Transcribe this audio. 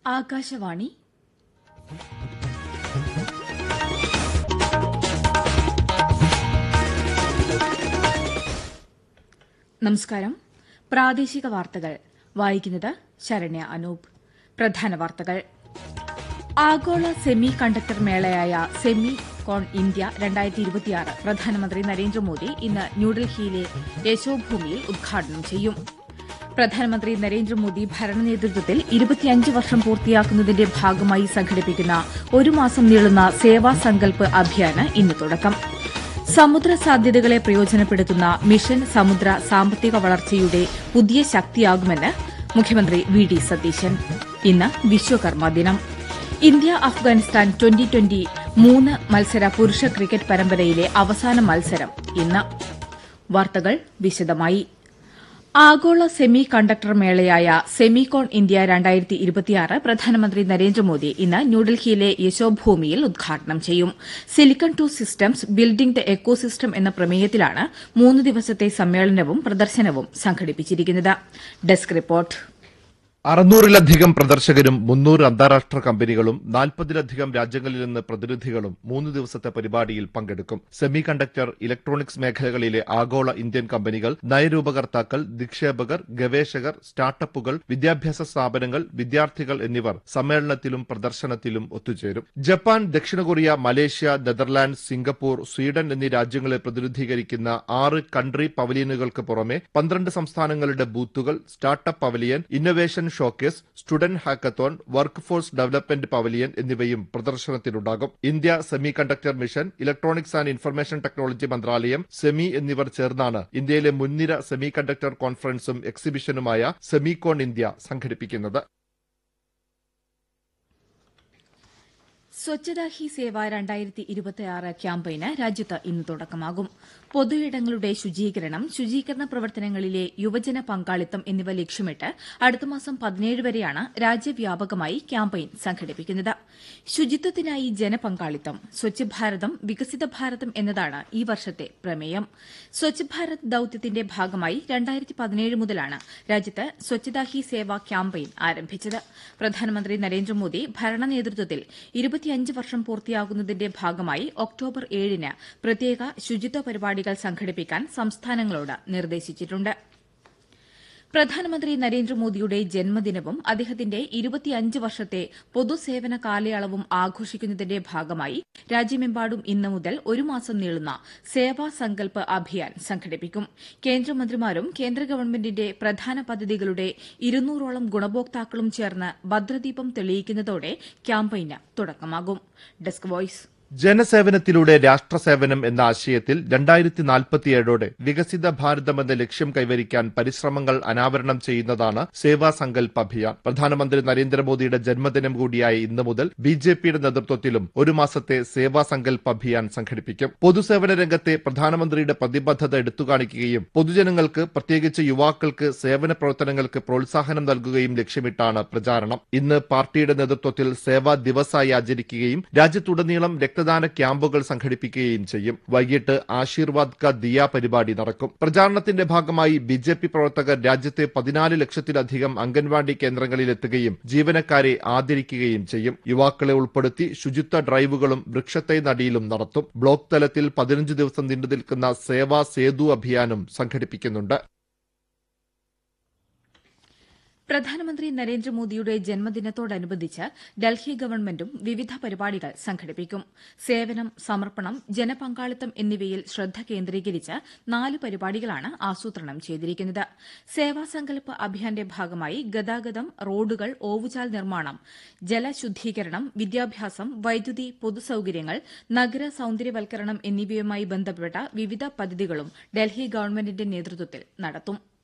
ആകാശവാണി നമസ്കാരം പ്രാദേശിക വാർത്തകൾ വായിക്കുന്നത് ശരണ്യ അനൂപ് പ്രധാന വാർത്തകൾ ആഗോള സെമി കണ്ടക്ടർ മേളയായ സെമി കോൺ ഇന്ത്യ രണ്ടായിരത്തി ഇരുപത്തിയാറ് പ്രധാനമന്ത്രി നരേന്ദ്രമോദി ഇന്ന് ന്യൂഡൽഹിയിലെ യശോഭൂമിയിൽ ഉദ്ഘാടനം ചെയ്യും പ്രധാനമന്ത്രി നരേന്ദ്രമോദി ഭരണനേതൃത്വത്തിൽ ഇരുപത്തിയഞ്ച് വർഷം പൂർത്തിയാക്കുന്നതിന്റെ ഭാഗമായി സംഘടിപ്പിക്കുന്ന ഒരു മാസം നീളുന്ന സേവാ സങ്കൽപ് അഭിയാന് ഇന്ന് തുടക്കം സമുദ്ര സാധ്യതകളെ പ്രയോജനപ്പെടുത്തുന്ന മിഷൻ സമുദ്ര സാമ്പത്തിക വളർച്ചയുടെ പുതിയ ശക്തിയാകുമെന്ന് മുഖ്യമന്ത്രി വി ഡി സതീശൻ ഇന്ന് വിശ്വകർമ്മ ദിനം ഇന്ത്യ അഫ്ഗാനിസ്ഥാൻ ട്വന്റി ട്വന്റി മൂന്ന് മത്സര പുരുഷ ക്രിക്കറ്റ് പരമ്പരയിലെ അവസാന മത്സരം ഇന്ന് വാർത്തകൾ വിശദമായി ആഗോള സെമി കണ്ടക്ടർ മേളയായ സെമികോൺ ഇന്ത്യ രണ്ടായിരത്തി ഇരുപത്തിയാറ് പ്രധാനമന്ത്രി നരേന്ദ്രമോദി ഇന്ന് ന്യൂഡൽഹിയിലെ യശോഭൂമിയിൽ ഉദ്ഘാടനം ചെയ്യും silicon to systems building the ecosystem എന്ന പ്രമേയത്തിലാണ് മൂന്ന് ദിവസത്തെ സമ്മേളനവും പ്രദർശനവും സംഘടിപ്പിച്ചിരിക്കുന്നത് ഡെസ്ക് റിപ്പോർട്ട് അറുന്നൂറിലധികം പ്രദർശകരും മുന്നൂറ് അന്താരാഷ്ട്ര കമ്പനികളും നാൽപ്പതിലധികം രാജ്യങ്ങളിൽ നിന്ന് പ്രതിനിധികളും മൂന്ന് ദിവസത്തെ പരിപാടിയിൽ പങ്കെടുക്കും സെമി കണ്ടക്ടർ ഇലക്ട്രോണിക്സ് മേഖലകളിലെ ആഗോള ഇന്ത്യൻ കമ്പനികൾ നയരൂപകർത്താക്കൾ നിക്ഷേപകർ ഗവേഷകർ സ്റ്റാർട്ടപ്പുകൾ വിദ്യാഭ്യാസ സ്ഥാപനങ്ങൾ വിദ്യാർത്ഥികൾ എന്നിവർ സമ്മേളനത്തിലും പ്രദർശനത്തിലും ഒത്തുചേരും ജപ്പാൻ ദക്ഷിണ Korea Malaysia Netherland Singapore Sweden എന്നീ രാജ്യങ്ങളെ പ്രതിനിധീകരിക്കുന്ന ആറ് കൺട്രി പവലിയനുകൾക്ക് പുറമെ പന്ത്രണ്ട് സംസ്ഥാനങ്ങളുടെ ബൂത്തുകൾ startup pavilion innovation showcase student hackathon workforce development pavilion എന്നിവയും പ്രദർശനത്തിലുണ്ടാകും India semiconductor mission electronics and information technology മന്ത്രാലയം സെമി എന്നിവർ ചേർന്നാണ് ഇന്ത്യയിലെ മുൻനിര സെമി കണ്ടക്ടർ കോൺഫറൻസും എക്സിബിഷനുമായ സെമികോൺ ഇന്ത്യ സംഘടിപ്പിക്കുന്നത് സ്വച്ഛതാ ഹി സേവ രണ്ടായിരത്തി ഇരുപത്തിയാറ് ക്യാമ്പയിന് രാജ്യത്ത് ഇന്ന് തുടക്കമാകും പൊതുയിടങ്ങളുടെ ശുചീകരണം ശുചീകരണ പ്രവർത്തനങ്ങളിലെ യുവജന പങ്കാളിത്തം എന്നിവ ലക്ഷ്യമിട്ട് അടുത്ത മാസം പതിനേഴ് വരെയാണ് രാജ്യവ്യാപകമായി ക്യാമ്പയിൻ സംഘടിപ്പിക്കുന്നത് ശുചിത്വത്തിനായി ജനപങ്കാളിത്തം സ്വച്ഛ് ഭാരതം വികസിത ഭാരതം എന്നതാണ് ഈ വർഷത്തെ പ്രമേയം സ്വച്ഛ് ഭാരത് ദൌത്യത്തിന്റെ ഭാഗമായി രണ്ടായിരത്തി പതിനേഴ് മുതലാണ് രാജ്യത്ത് സ്വച്ഛതാ ഹി സേവ ക്യാമ്പയിൻ ആരംഭിച്ചത് പ്രധാനമന്ത്രി നരേന്ദ്രമോദി ഭരണ നേതൃത്വത്തിൽ ഇരുപത്തിയഞ്ച് വർഷം പൂർത്തിയാകുന്നതിന്റെ ഭാഗമായി ഒക്ടോബർ ഏഴിന് പ്രത്യേക ശുചിത്വ പരിപാടികൾ സംഘടിപ്പിക്കാൻ സംസ്ഥാനങ്ങളോട് നിർദ്ദേശിച്ചിട്ടുണ്ട് പ്രധാനമന്ത്രി നരേന്ദ്രമോദിയുടെ ജന്മദിനവും അദ്ദേഹത്തിന്റെ ഇരുപത്തിയഞ്ച് വർഷത്തെ പൊതുസേവന കാലയളവും ആഘോഷിക്കുന്നതിന്റെ ഭാഗമായി രാജ്യമെമ്പാടും ഇന്ന് മുതൽ ഒരു മാസം നീളുന്ന സേവാ സങ്കൽപ് അഭിയാൻ സംഘടിപ്പിക്കും കേന്ദ്രമന്ത്രിമാരും കേന്ദ്ര ഗവൺമെന്റിന്റെ പ്രധാന പദ്ധതികളുടെ ഇരുന്നൂറോളം ഗുണഭോക്താക്കളും ചേർന്ന് ഭദ്രദീപം തെളിയിക്കുന്നതോടെ ക്യാമ്പയിന് തുടക്കമാകും ഡെസ്ക് വോയ്സ് ജനസേവനത്തിലൂടെ രാഷ്ട്രസേവനം എന്ന ആശയത്തിൽ രണ്ടായിരത്തി നാൽപ്പത്തിയേഴോടെ വികസിത ഭാരതം എന്ന ലക്ഷ്യം കൈവരിക്കാൻ പരിശ്രമങ്ങൾ അനാവരണം ചെയ്യുന്നതാണ് സേവാ സങ്കൽപ് അഭിയാൻ പ്രധാനമന്ത്രി നരേന്ദ്രമോദിയുടെ ജന്മദിനം കൂടിയായ ഇന്ന് മുതൽ ബി ജെ പിയുടെ നേതൃത്വത്തിലും ഒരു മാസത്തെ സേവാ സങ്കൽപ് അഭിയാൻ സംഘടിപ്പിക്കും പൊതുസേവന രംഗത്തെ പ്രധാനമന്ത്രിയുടെ പ്രതിബദ്ധത എടുത്തുകാണിക്കുകയും പൊതുജനങ്ങൾക്ക് പ്രത്യേകിച്ച് യുവാക്കൾക്ക് സേവന പ്രവർത്തനങ്ങൾക്ക് പ്രോത്സാഹനം നൽകുകയും ലക്ഷ്യമിട്ടാണ് പ്രചാരണം ഇന്ന് പാർട്ടിയുടെ നേതൃത്വത്തിൽ സേവാ ദിവസായി ആചരിക്കുകയും രാജ്യത്തുടനീളം രക്തദാന ക്യാമ്പുകൾ സംഘടിപ്പിക്കുകയും ചെയ്യും വൈകിട്ട് ആശീർവാദ് ക ദിയ പരിപാടി നടക്കും പ്രചാരണത്തിന്റെ ഭാഗമായി ബി ജെ പി പ്രവർത്തകർ രാജ്യത്തെ പതിനാല് ലക്ഷത്തിലധികം അംഗൻവാടി കേന്ദ്രങ്ങളിൽ എത്തുകയും ജീവനക്കാരെ ആദരിക്കുകയും ചെയ്യും യുവാക്കളെ ഉൾപ്പെടുത്തി ശുചിത്വ ഡ്രൈവുകളും വൃക്ഷത്തൈ നടിയിലും നടത്തും ബ്ലോക്ക് തലത്തിൽ പതിനഞ്ച് ദിവസം നീണ്ടുനിൽക്കുന്ന സേവാ സേതു അഭിയാനും സംഘടിപ്പിക്കുന്നുണ്ട് പ്രധാനമന്ത്രി നരേന്ദ്രമോദിയുടെ ജന്മദിനത്തോടനുബന്ധിച്ച് ഡൽഹി ഗവൺമെന്റും വിവിധ പരിപാടികൾ സംഘടിപ്പിക്കും സേവനം സമർപ്പണം ജനപങ്കാളിത്തം എന്നിവയിൽ ശ്രദ്ധ കേന്ദ്രീകരിച്ച് നാല് പരിപാടികളാണ് ആസൂത്രണം ചെയ്തിരിക്കുന്നത് സേവാസങ്കൽപ് അഭിയാന്റെ ഭാഗമായി ഗതാഗതം റോഡുകൾ ഓവുചാൽ നിർമ്മാണം ജലശുദ്ധീകരണം വിദ്യാഭ്യാസം വൈദ്യുതി പൊതുസൌകര്യങ്ങൾ നഗര സൌന്ദര്യവൽക്കരണം എന്നിവയുമായി ബന്ധപ്പെട്ട വിവിധ പദ്ധതികളും ഡൽഹി ഗവൺമെന്റിന്റെ നേതൃത്വത്തിൽ നടത്തും